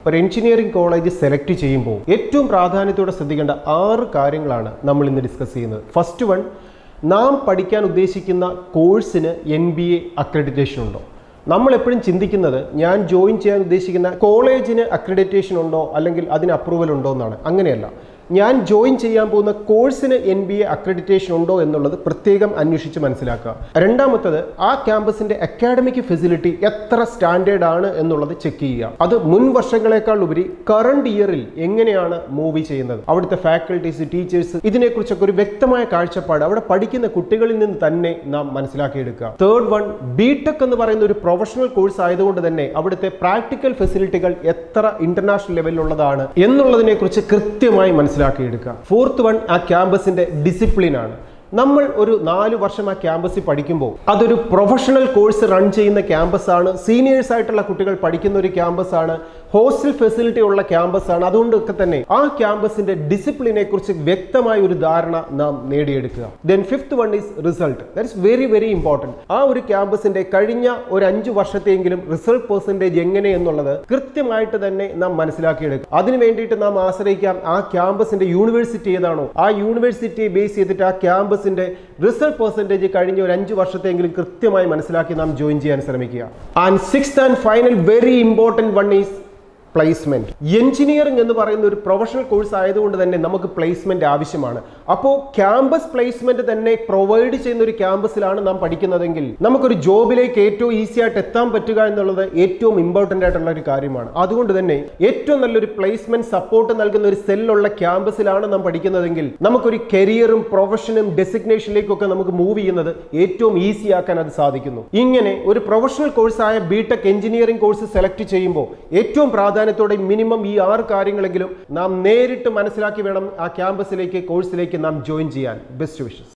ഒരു engineering college select ചെയ്യുമ്പോൾ ഏറ്റവും പ്രാധാന്യത്തോടെ ശ്രദ്ധിക്കേണ്ട ആറ് കാര്യങ്ങളാണ് നമ്മൾ ഇന്ന് ഡിസ്കസ് ചെയ്യുന്നത് ഫസ്റ്റ് വൺ നാം പഠിക്കാൻ ഉദ്ദേശിക്കുന്ന കോഴ്സിന് എൻ ബി എ അക്രഡിറ്റേഷൻ ഉണ്ടോ നമ്മൾ എപ്പോഴും ചിന്തിക്കുന്നത് ഞാൻ ജോയിൻ ചെയ്യാൻ ഉദ്ദേശിക്കുന്ന കോളേജിന് അക്രഡിറ്റേഷൻ ഉണ്ടോ അല്ലെങ്കിൽ അതിന് അപ്രൂവൽ ഉണ്ടോ എന്നാണ് അങ്ങനെയല്ല ഞാൻ ജോയിൻ ചെയ്യാൻ പോകുന്ന കോഴ്സിന് എൻ ബി എ അക്രഡിറ്റേഷൻ ഉണ്ടോ എന്നുള്ളത് പ്രത്യേകം അന്വേഷിച്ച് മനസ്സിലാക്കുക രണ്ടാമത്തത് ആ ക്യാമ്പസിന്റെ അക്കാഡമിക് ഫെസിലിറ്റി എത്ര സ്റ്റാൻഡേർഡ് ആണ് എന്നുള്ളത് ചെക്ക് ചെയ്യുക അത് മുൻ വർഷങ്ങളെക്കാൾ ഉപരി കറണ്ട് ഇയറിൽ എങ്ങനെയാണ് മൂവി ചെയ്യുന്നത് അവിടുത്തെ ഫാക്കൽറ്റീസ് ടീച്ചേഴ്സ് ഇതിനെക്കുറിച്ചൊക്കെ ഒരു വ്യക്തമായ കാഴ്ചപ്പാട് അവിടെ പഠിക്കുന്ന കുട്ടികളിൽ നിന്ന് തന്നെ നാം മനസ്സിലാക്കിയെടുക്കുക തേർഡ് വൺ ബി ടെക് എന്ന് പറയുന്ന ഒരു പ്രൊഫഷണൽ കോഴ്സ് ആയതുകൊണ്ട് തന്നെ അവിടുത്തെ പ്രാക്ടിക്കൽ ഫെസിലിറ്റികൾ എത്ര ഇന്റർനാഷണൽ ലെവലിലുള്ളതാണ് എന്നുള്ളതിനെ കുറിച്ച് കൃത്യമായി മനസ്സിലാക്കിയെടുക്കുക ഫോർത്ത് വൺ ആ ക്യാമ്പസിന്റെ ഡിസിപ്ലിൻ ആണ് നമ്മൾ ഒരു നാല് വർഷം ആ ക്യാമ്പസിൽ പഠിക്കുമ്പോൾ അതൊരു പ്രൊഫഷണൽ കോഴ്സ് റൺ ചെയ്യുന്ന ക്യാമ്പസ് ആണ് സീനിയേഴ്സ് ആയിട്ടുള്ള കുട്ടികൾ പഠിക്കുന്ന ഒരു ക്യാമ്പസ് ആണ് ഹോസ്റ്റൽ ഫെസിലിറ്റി ഉള്ള ക്യാമ്പസ് ആണ് അതുകൊണ്ടൊക്കെ തന്നെ ആ ക്യാമ്പസിന്റെ ഡിസിപ്ലിനെ കുറിച്ച് വ്യക്തമായ ഒരു ധാരണ നാം നേടിയെടുക്കുക then fifth one is result that is very very important ആ ഒരു ക്യാമ്പസിന്റെ കഴിഞ്ഞ ഒരു അഞ്ച് വർഷത്തെയെങ്കിലും റിസൾട്ട് പെർസെൻറ്റേജ് എങ്ങനെ എന്നുള്ളത് കൃത്യമായിട്ട് തന്നെ നാം മനസ്സിലാക്കിയെടുക്കുക അതിന് വേണ്ടിയിട്ട് നാം ആശ്രയിക്കാം ആ ക്യാമ്പസിന്റെ യൂണിവേഴ്സിറ്റി ഏതാണോ ആ യൂണിവേഴ്സിറ്റിയെ ബേസ് ചെയ്തിട്ട് ആ ക്യാമ്പസിന്റെ റിസൾട്ട് പെർസെൻറ്റേജ് കഴിഞ്ഞ ഒരു അഞ്ച് വർഷത്തെയെങ്കിലും കൃത്യമായി മനസ്സിലാക്കി നാം ജോയിൻ ചെയ്യാൻ ശ്രമിക്കുക and six and final very important one is placement engineering എന്ന് പറയുന്ന ഒരു പ്രൊഫഷണൽ കോഴ്സ് ആയതുകൊണ്ട് തന്നെ നമുക്ക് പ്ലേസ്മെന്റ് ആവശ്യമാണ് അപ്പോൾ ക്യാമ്പസ് പ്ലേസ്മെന്റ് തന്നെ പ്രൊവൈഡ് ചെയ്യുന്ന ഒരു ക്യാമ്പസിലാണ് നാം പഠിക്കുന്നതെങ്കിൽ നമുക്കൊരു ജോബിലേക്ക് ഏറ്റവും ഈസി ആയിട്ട് എത്താൻ പറ്റുക എന്നുള്ളത് ഏറ്റവും ഇമ്പോർട്ടൻ്റ് ആയിട്ടുള്ള ഒരു കാര്യമാണ് അതുകൊണ്ട് തന്നെ ഏറ്റവും നല്ലൊരു പ്ലേസ്മെന്റ് സപ്പോർട്ട് നൽകുന്ന ഒരു സെല്ലുള്ള ക്യാമ്പസിലാണ് നാം പഠിക്കുന്നതെങ്കിൽ നമുക്കൊരു കരിയറും പ്രൊഫഷനും ഡെസിഗ്നേഷനിലേക്കൊക്കെ നമുക്ക് മൂവ് ചെയ്യുന്നത് ഏറ്റവും ഈസി ആക്കാൻ അത് സാധിക്കുന്നു ഇങ്ങനെ ഒരു പ്രൊഫഷണൽ കോഴ്സായ B tech engineering course select ചെയ്യുമ്പോൾ ഏറ്റവും പ്രാധാന്യത്തോടെ മിനിമം ഈ ആറ് കാര്യങ്ങളെങ്കിലും നാം നേരിട്ട് മനസ്സിലാക്കി വേണം ആ ക്യാമ്പസിലേക്ക് കോഴ്സിലേക്ക് നാം ജോയിൻ ചെയ്യാൻ ബെസ്റ്റ് വിഷസ്